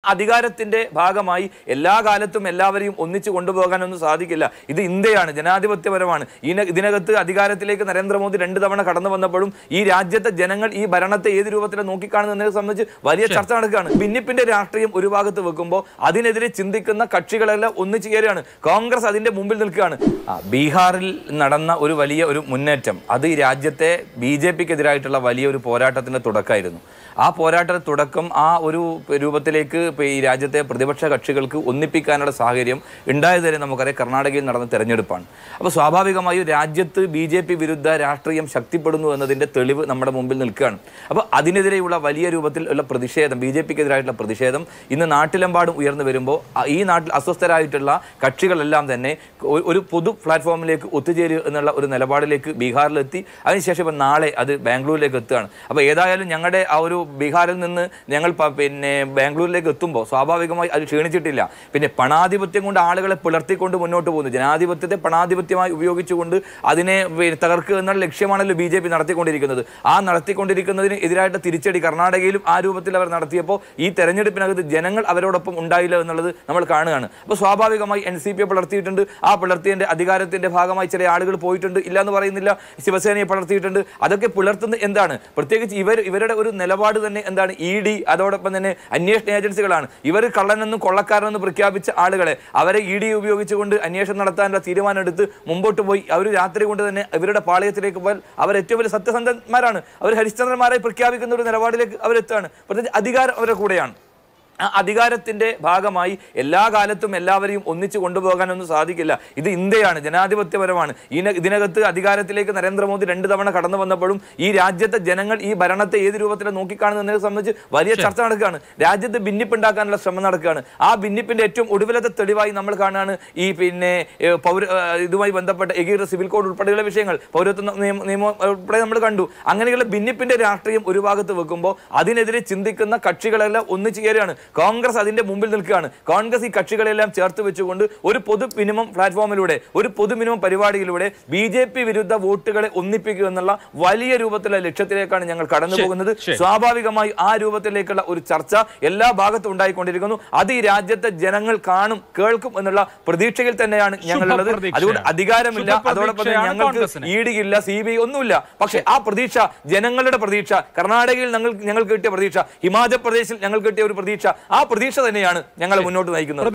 അധികാരത്തിന്റെ ഭാഗമായി എല്ലാ കാലത്തും എല്ലാവരെയും ഒന്നിച്ചു കൊണ്ടുപോകാനൊന്നും സാധിക്കില്ല ഇത് ഇന്ത്യയാണ് ജനാധിപത്യപരമാണ് ഇതിന- ഇതിനകത്ത് അധികാരത്തിലേക്ക് നരേന്ദ്രമോദി രണ്ട് തവണ കടന്നു വന്നപ്പോഴും ഈ രാജ്യത്തെ ജനങ്ങൾ ഈ ഭരണത്തെ ഏത് രൂപത്തിൽ നോക്കിക്കാണുന്നതിനെ സംബന്ധിച്ച് വലിയ ചർച്ച നടക്കുകയാണ് ഭിന്നിപ്പിന്റെ രാഷ്ട്രീയം ഒരു ഭാഗത്ത് വെക്കുമ്പോൾ അതിനെതിരെ ചിന്തിക്കുന്ന കക്ഷികളെല്ലാം ഒന്നിച്ചു ചേരുകയാണ് കോൺഗ്രസ് അതിന്റെ മുമ്പിൽ നിൽക്കുകയാണ് ആ, ബീഹാറിൽ നടന്ന ഒരു വലിയ ഒരു മുന്നേറ്റം അത് ഈ രാജ്യത്തെ ബി ജെ പിക്കെതിരായിട്ടുള്ള വലിയ ഒരു പോരാട്ടത്തിന്റെ തുടക്കമായിരുന്നു ആ പോരാട്ടത്തിന്റെ തുടക്കം ആ ഒരു രൂപത്തിലേക്ക് ഇപ്പൊ ഈ രാജ്യത്തെ പ്രതിപക്ഷ കക്ഷികൾക്ക് ഒന്നിപ്പിക്കാനുള്ള സാഹചര്യം ഉണ്ടായത് തന്നെ നമുക്കറിയാം കർണാടകയിൽ നടന്ന തെരഞ്ഞെടുപ്പാണ് അപ്പോൾ സ്വാഭാവികമായും രാജ്യത്ത് ബി ജെ പി വിരുദ്ധ രാഷ്ട്രീയം ശക്തിപ്പെടുന്നു എന്നതിന്റെ തെളിവ് നമ്മുടെ മുമ്പിൽ നിൽക്കുകയാണ് അപ്പോൾ അതിനെതിരെയുള്ള വലിയ രൂപത്തിൽ ഉള്ള പ്രതിഷേധം ബി ജെ പിക്കെതിരായിട്ടുള്ള പ്രതിഷേധം ഇന്ന് നാട്ടിലെമ്പാടും ഉയർന്നു വരുമ്പോൾ ആ- ഈ നാട്ടിൽ അസ്വസ്ഥരായിട്ടുള്ള കക്ഷികളെല്ലാം തന്നെ ഒ- ഒരു പൊതു പ്ലാറ്റ്ഫോമിലേക്ക് ഒത്തുചേരുക എന്നുള്ള ഒരു നിലപാടിലേക്ക് ബീഹാറിലെത്തി അതിനുശേഷം ഇപ്പം നാളെ അത് ബാംഗ്ലൂരിലേക്ക് എത്തുകയാണ് അപ്പോൾ ഏതായാലും ഞങ്ങളുടെ ആ ഒരു ബീഹാറിൽ നിന്ന് ഞങ്ങൾ പ- പിന്നെ ബാംഗ്ലൂരിലേക്ക് എത്തുമ്പോൾ സ്വാഭാവികമായി അത് ക്ഷീണിച്ചിട്ടില്ല പിന്നെ പണാധിപത്യം കൊണ്ട് ആളുകളെ പുലർത്തിക്കൊണ്ട് മുന്നോട്ട് പോകുന്നു ജനാധിപത്യത്തെ പണാധിപത്യമായി ഉപയോഗിച്ചുകൊണ്ട് അതിനെ വി- തകർക്കുക എന്നുള്ള ലക്ഷ്യമാണല്ലോ ബി ജെ പി നടത്തിക്കൊണ്ടിരിക്കുന്നത് ആ നടത്തിക്കൊണ്ടിരിക്കുന്നതിന് എതിരായിട്ട് തിരിച്ചടി കർണാടകയിലും ആ രൂപത്തിൽ അവർ നടത്തിയപ്പോൾ ഈ തെരഞ്ഞെടുപ്പിനകത്ത് ജനങ്ങൾ അവരോടൊപ്പം ഉണ്ടായില്ല എന്നുള്ളത് നമ്മൾ കാണുകയാണ് അപ്പോൾ സ്വാഭാവികമായി എൻ സി പിയെ പിളർത്തിയിട്ടുണ്ട് ആ പിളർത്തിയതിന്റെ അധികാരത്തിന്റെ ഭാഗമായി ചില ആളുകൾ പോയിട്ടുണ്ട് ഇല്ല എന്ന് പറയുന്നില്ല ശിവസേനയെ പിളർത്തിയിട്ടുണ്ട് അതൊക്കെ പുലർത്തുന്നത് എന്താണ് പ്രത്യേകിച്ച് ഇവർ ഇവരുടെ ഒരു നിലപാട് തന്നെ എന്താണ് ഇ ഡി അതോടൊപ്പം തന്നെ അന്വേഷണ ഏജൻസികളാണ് ഇവർ കള്ളനെന്നും കൊള്ളക്കാരനെന്നും പ്രഖ്യാപിച്ച ആളുകളെ അവരെ ഇ ഡി ഉപയോഗിച്ചുകൊണ്ട് അന്വേഷണം നടത്താനുള്ള തീരുമാനം എടുത്ത് മുമ്പോട്ട് പോയി അവർ രാത്രി കൊണ്ട് തന്നെ ഇവരുടെ പാളയത്തിലേക്ക് പോയാൽ അവർ ഏറ്റവും വലിയ സത്യസന്ധന്മാരാണ് അവർ ഹരിശ്ചന്ദ്രന്മാരായി പ്രഖ്യാപിക്കുന്ന ഒരു നിലപാടിലേക്ക് അവരെത്താണ് പ്രത്യേകിച്ച് അധികാരം അവരുടെ കൂടെയാണ് ആ അധികാരത്തിന്റെ ഭാഗമായി എല്ലാ കാലത്തും എല്ലാവരെയും ഒന്നിച്ചു കൊണ്ടുപോകാനൊന്നും സാധിക്കില്ല ഇത് ഇന്ത്യയാണ് ജനാധിപത്യപരമാണ് ഇതിന- ഇതിനകത്ത് അധികാരത്തിലേക്ക് നരേന്ദ്രമോദി രണ്ട് തവണ കടന്നു വന്നപ്പോഴും ഈ രാജ്യത്തെ ജനങ്ങൾ ഈ ഭരണത്തെ ഏത് രൂപത്തിൽ നോക്കിക്കാണുന്നതിനെ സംബന്ധിച്ച് വലിയ ചർച്ച നടക്കുകയാണ് രാജ്യത്ത് ഭിന്നിപ്പുണ്ടാക്കാനുള്ള ശ്രമം നടക്കുകയാണ് ആ ഭിന്നിപ്പിന്റെ ഏറ്റവും ഒടുവിലത്തെ തെളിവായി നമ്മൾ കാണുകയാണ് ഈ പിന്നെ ഏഹ്, പൗര ഏഹ്, ഇതുമായി ബന്ധപ്പെട്ട എഗീർ സിവിൽ കോഡ് ഉൾപ്പെടെയുള്ള വിഷയങ്ങൾ പൗരത്വ നിയമ- നിയമം ഉൾപ്പെടെ നമ്മൾ കണ്ടു അങ്ങനെയുള്ള ഭിന്നിപ്പിന്റെ രാഷ്ട്രീയം ഒരു ഭാഗത്ത് വെക്കുമ്പോൾ അതിനെതിരെ ചിന്തിക്കുന്ന കക്ഷികളെല്ലാം ഒന്നിച്ചു ചേരുകയാണ് കോൺഗ്രസ് അതിന്റെ മുമ്പിൽ നിൽക്കുകയാണ് കോൺഗ്രസ് ഈ കക്ഷികളെല്ലാം ചേർത്ത് വെച്ചുകൊണ്ട് ഒരു പൊതു മിനിമം പ്ലാറ്റ്ഫോമിലൂടെ ഒരു പൊതു മിനിമം പരിപാടിയിലൂടെ ബി ജെ പി വിരുദ്ധ വോട്ടുകളെ ഒന്നിപ്പിക്കുക എന്നുള്ള വലിയ രൂപത്തിലുള്ള ലക്ഷ്യത്തിലേക്കാണ് ഞങ്ങൾ കടന്നു ശരി, പോകുന്നത് ശരി. സ്വാഭാവികമായി ആ രൂപത്തിലേക്കുള്ള ഒരു ചർച്ച എല്ലാ ഭാഗത്തും ഉണ്ടായിക്കൊണ്ടിരിക്കുന്നു അത് ഈ രാജ്യത്തെ ജനങ്ങൾ കാണും കേൾക്കും എന്നുള്ള പ്രതീക്ഷയിൽ തന്നെയാണ് ഞങ്ങളുള്ളത് ശുഭപ്രതീക്ഷയാണ്. അതുകൊണ്ട് അധികാരമില്ല അതോടൊപ്പം തന്നെ ശുഭപ്രതീക്ഷയാണ് ഞങ്ങൾക്ക് കോൺഗ്രസിന്. ഇ ഡി ഇല്ല സി ബി ഐ ഒന്നുമില്ല പക്ഷേ ആ പ്രതീക്ഷ ജനങ്ങളുടെ പ്രതീക്ഷ കർണാടകയിൽ ഞങ്ങൾ ഞങ്ങൾക്ക് കിട്ടിയ പ്രതീക്ഷ ഹിമാചൽ പ്രദേശിൽ ഞങ്ങൾക്ക് കിട്ടിയ ഒരു പ്രതീക്ഷ ആ പ്രതീക്ഷ തന്നെയാണ് ഞങ്ങളെ മുന്നോട്ട് നയിക്കുന്നത്